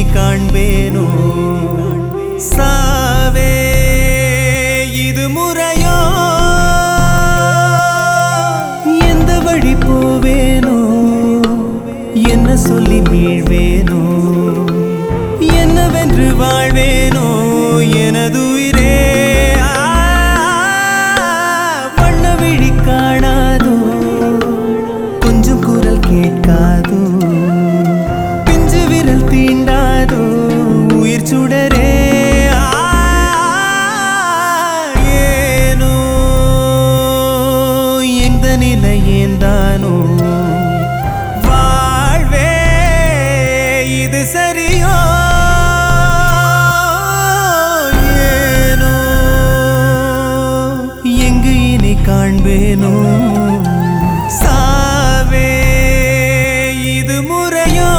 காண்பேனோ சாவே இது முறையோ எந்த வழி போவேனோ என்ன சொல்லி மீழ்வேனோ என்னவென்று வாழ்வேனோ எனதுயிரே ஆ, வண்ண விழி காணாதோ கொஞ்சம் குரல் கேட்காதோ பிஞ்சு விரல் தீண்டாதோ உயிர் சுடரே ஆ, ஏனோ எந்த நிலை ஏந்தானோ வாழ்வே இது சரியோ ஏனோ எங்கு இனி காண்பேனோ சாவே இது முறையோ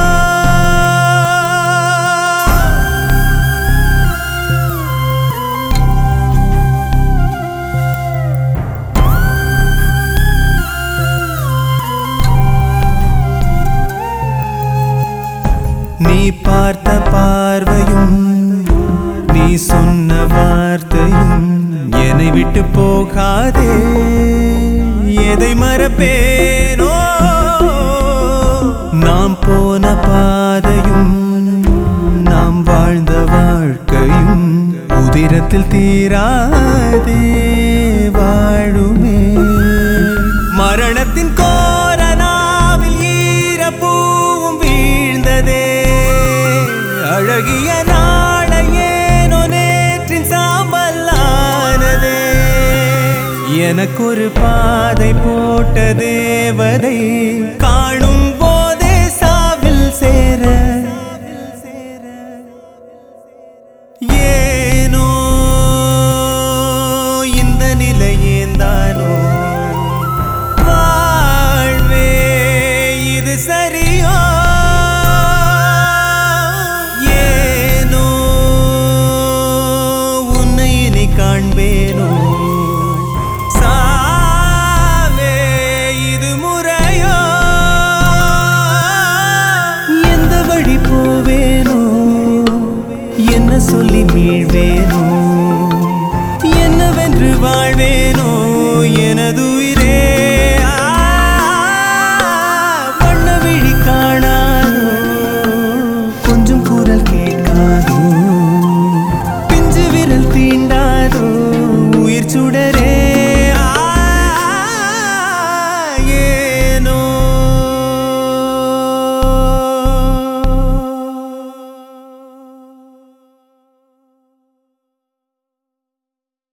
நீ பார்த்த பார்வையும் நீ சொன்ன வார்த்தையும் என்னை விட்டு போகாதே எதை மறப்பேனோ நாம் போன பாதையும் நாம் வாழ்ந்த வாழ்க்கையும் உதிரத்தில் தீராதே வாழுமே மரணத்தின் கோரனாவில் ஈரப்பூவும் வீழ்ந்ததே அழகிய நாளையேனோ நேற்றின் சாம்பலானதே எனக்கு ஒரு பாதை போட்ட தேவதை காணும் போதே சாவில் சேர ஏனோ இந்த நிலை ஏந்தானோ வாழ்வே இது சரியோ ஏனோ உன்னை இனி காண்பேனோ சாவே இது முறையோ எந்த வழி போவேனோ என்ன சொல்லி மீழ்வேனோ